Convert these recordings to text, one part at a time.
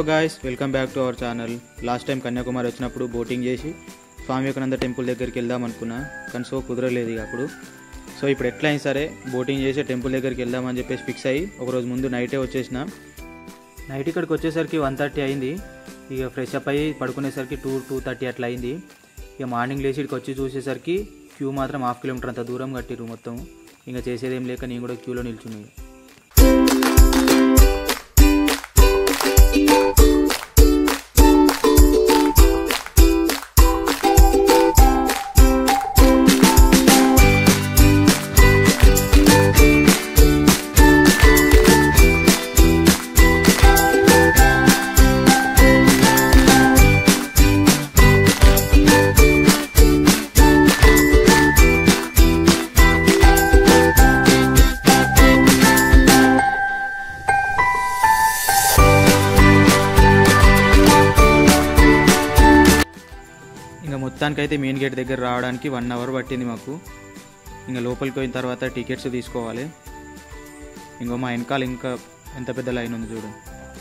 guys welcome back to our channel last time Kanyakumari వచ్చినప్పుడు boating చేసి స్వామి Vivekananda temple దగ్గరికి వెళ్దాం అనుకున్నా కానీ సో కుదరలేదు ఇక అప్పుడు సో ఇప్పుడు ఎట్లా అయినా సరే బోటింగ్ చేసి టెంపుల్ దగ్గరికి వెళ్దామని చెప్పేసి ఫిక్స్ అయ్యి ఒకరోజు ముందు నైటే వచ్చేసిన నైట్ ఇక్కడికి వచ్చేసరికి వన్ థర్టీ అయింది ఇక ఫ్రెష్ అప్ అయ్యి పడుకునేసరికి టూ టూ థర్టీ అట్లా అయింది ఇక మార్నింగ్ లేచి ఇక్కడికి వచ్చి చూసేసరికి క్యూ మాత్రం హాఫ్ కిలోమీటర్ అంత దూరం కట్టిరు మొత్తం ఇంకా చేసేదేం లేక నేను కూడా క్యూలో నిల్చున్నాయి ఇంకా మొత్తానికైతే మెయిన్ గేట్ దగ్గర రావడానికి వన్ అవర్ పట్టింది మాకు ఇంకా లోపలికి పోయిన తర్వాత టికెట్స్ తీసుకోవాలి ఇంకో మా వెనకాల ఇంకా ఎంత పెద్ద లైన్ ఉంది చూడు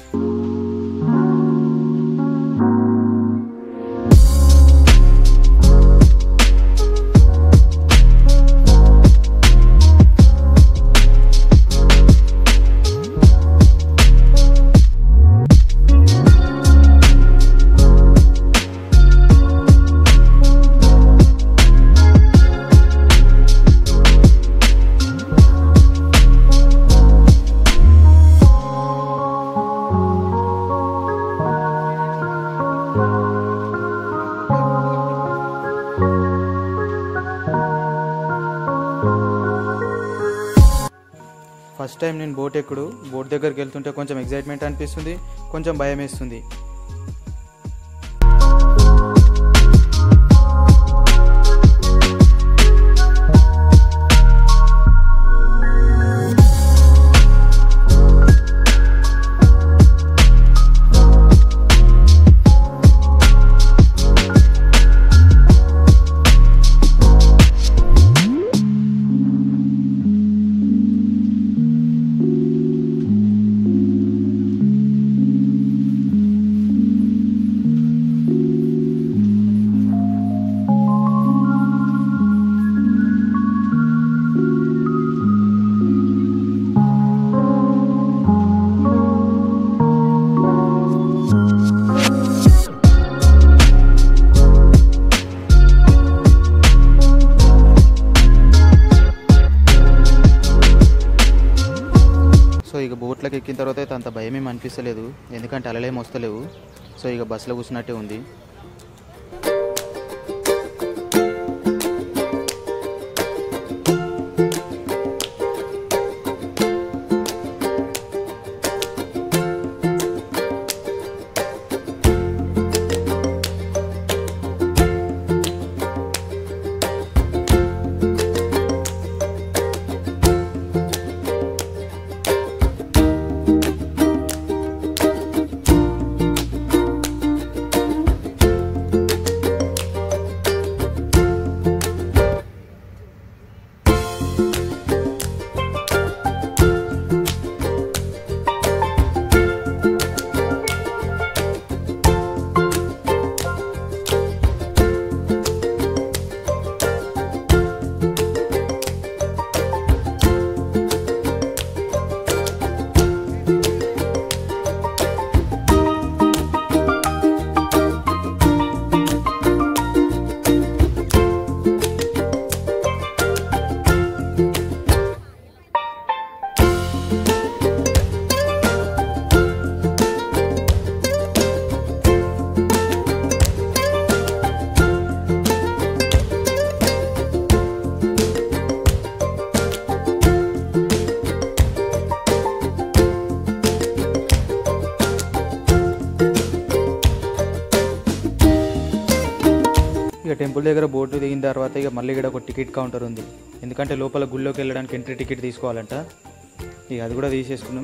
ఫస్ట్ టైం నేను బోట్ ఎక్కుడు బోట్ దగ్గరికి వెళ్తుంటే కొంచెం ఎగ్జైట్మెంట్ అనిపిస్తుంది కొంచెం భయం వేస్తుంది సో ఇక బోట్లోకి ఎక్కిన తర్వాత అయితే అంత భయం ఏమి అనిపిస్తలేదు ఎందుకంటే అలలేం వస్తలేవు సో ఇక బస్సులో కూర్చున్నట్టే ఉంది ఇక టెంపుల్ దగ్గర బోటు దిగిన తర్వాత ఇక మళ్ళీ ఇక్కడ ఒక టికెట్ కౌంటర్ ఉంది ఎందుకంటే లోపల గుళ్ళోకి వెళ్ళడానికి ఎంట్రీ టికెట్ తీసుకోవాలంట ఇక అది కూడా తీసేసుకున్నాం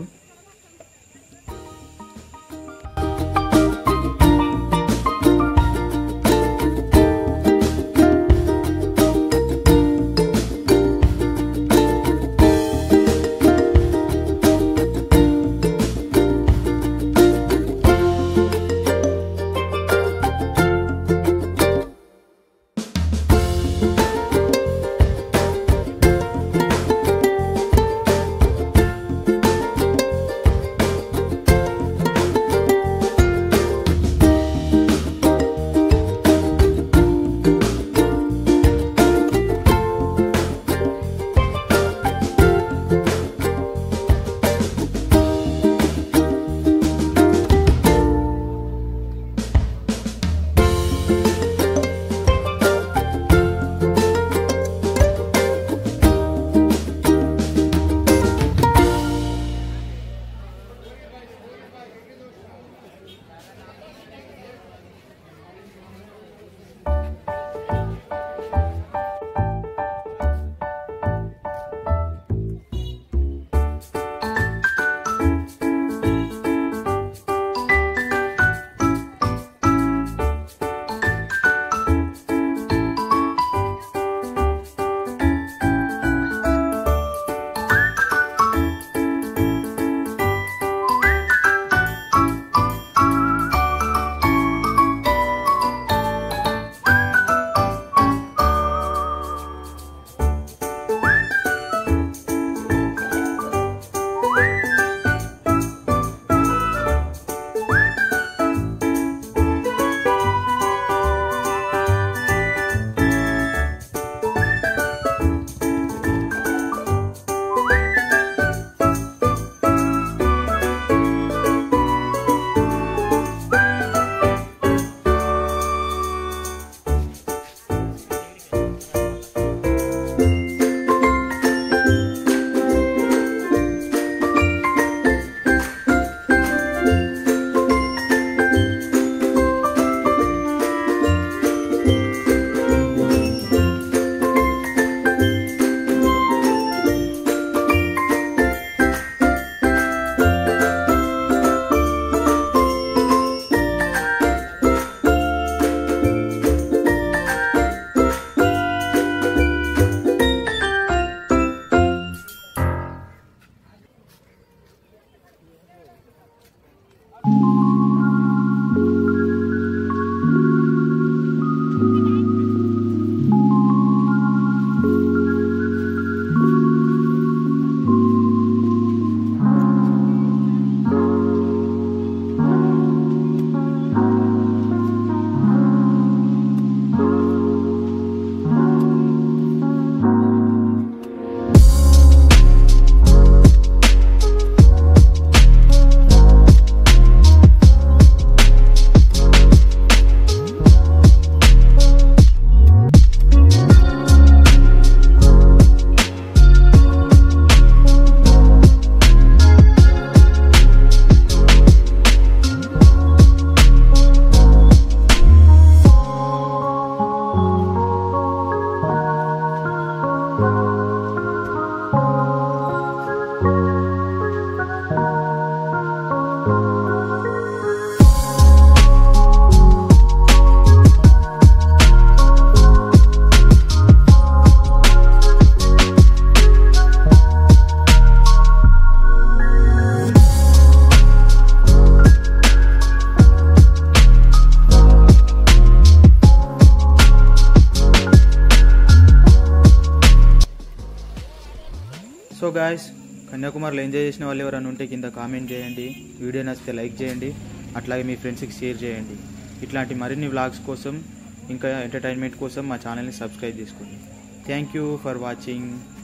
సో గాయస్ కన్యాకుమారిలో ఎంజాయ్ చేసిన వాళ్ళు ఎవరైనా ఉంటే కింద కామెంట్ చేయండి వీడియో నచ్చితే లైక్ చేయండి అట్లాగే మీ ఫ్రెండ్స్కి షేర్ చేయండి ఇట్లాంటి మరిన్ని వ్లాగ్స్ కోసం ఇంకా ఎంటర్టైన్మెంట్ కోసం మా ఛానల్ని సబ్స్క్రైబ్ చేసుకోండి థ్యాంక్ యూ ఫర్ వాచింగ్